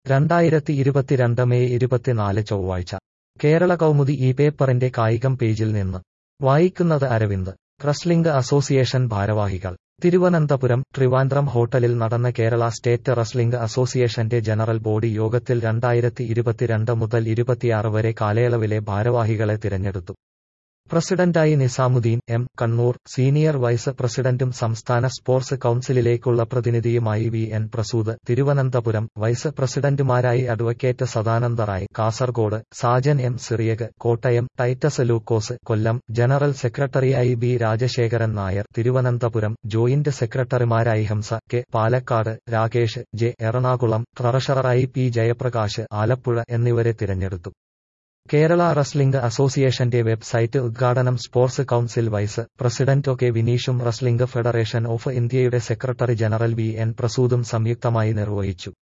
രണ്ടായിരത്തി ഇരുപത്തിരണ്ട് മെയ് ഇരുപത്തിനാല് ചൊവ്വാഴ്ച കേരള കൗമുദി ഈ പേപ്പറിന്റെ കായികം പേജിൽ നിന്ന് വായിക്കുന്നത് അരവിന്ദ് റസ്ലിംഗ് അസോസിയേഷൻ ഭാരവാഹികൾ തിരുവനന്തപുരം ട്രിവാൻഡ്രം ഹോട്ടലിൽ നടന്ന കേരള സ്റ്റേറ്റ് റസ്ലിംഗ് അസോസിയേഷന്റെ ജനറൽ ബോഡി യോഗത്തിൽ രണ്ടായിരത്തി ഇരുപത്തിരണ്ട് മുതൽ ഇരുപത്തിയാറ് വരെ കാലയളവിലെ ഭാരവാഹികളെ തിരഞ്ഞെടുത്തു പ്രസിഡന്റായി Nizamuddin M Kannur senior vice പ്രസിഡന്റും സംസ്ഥാന സ്പോർട്സ് കൌൺസിലിലേക്കുള്ള പ്രതിനിധിയുമായി V N Prasood Thiruvananthapuram vice പ്രസിഡന്റുമാരായി advocate Sadananda Rai Kasaragod Sajan M Cyriac Kottayam Titus Lukose Kollam general സെക്രട്ടറിയായി ബി രാജശേഖരൻ നായർ തിരുവനന്തപുരം ജോയിന്റ് സെക്രട്ടറിമാരായി ഹംസ കെ പാലക്കാട് രാകേഷ് ജെ എറണാകുളം ട്രഷററായി പി ജയപ്രകാശ് ആലപ്പുഴ എന്നിവരെ തിരഞ്ഞെടുത്തു കേരള റസ്ലിംഗ് അസോസിയേഷന്റെ വെബ്സൈറ്റ് ഉദ്ഘാടനം sports council vice president O K വിനീഷും റസ്ലിംഗ് ഫെഡറേഷൻ ഓഫ് ഇന്ത്യയുടെ സെക്രട്ടറി ജനറൽ വി എൻ പ്രസൂദും സംയുക്തമായി നിർവഹിച്ചു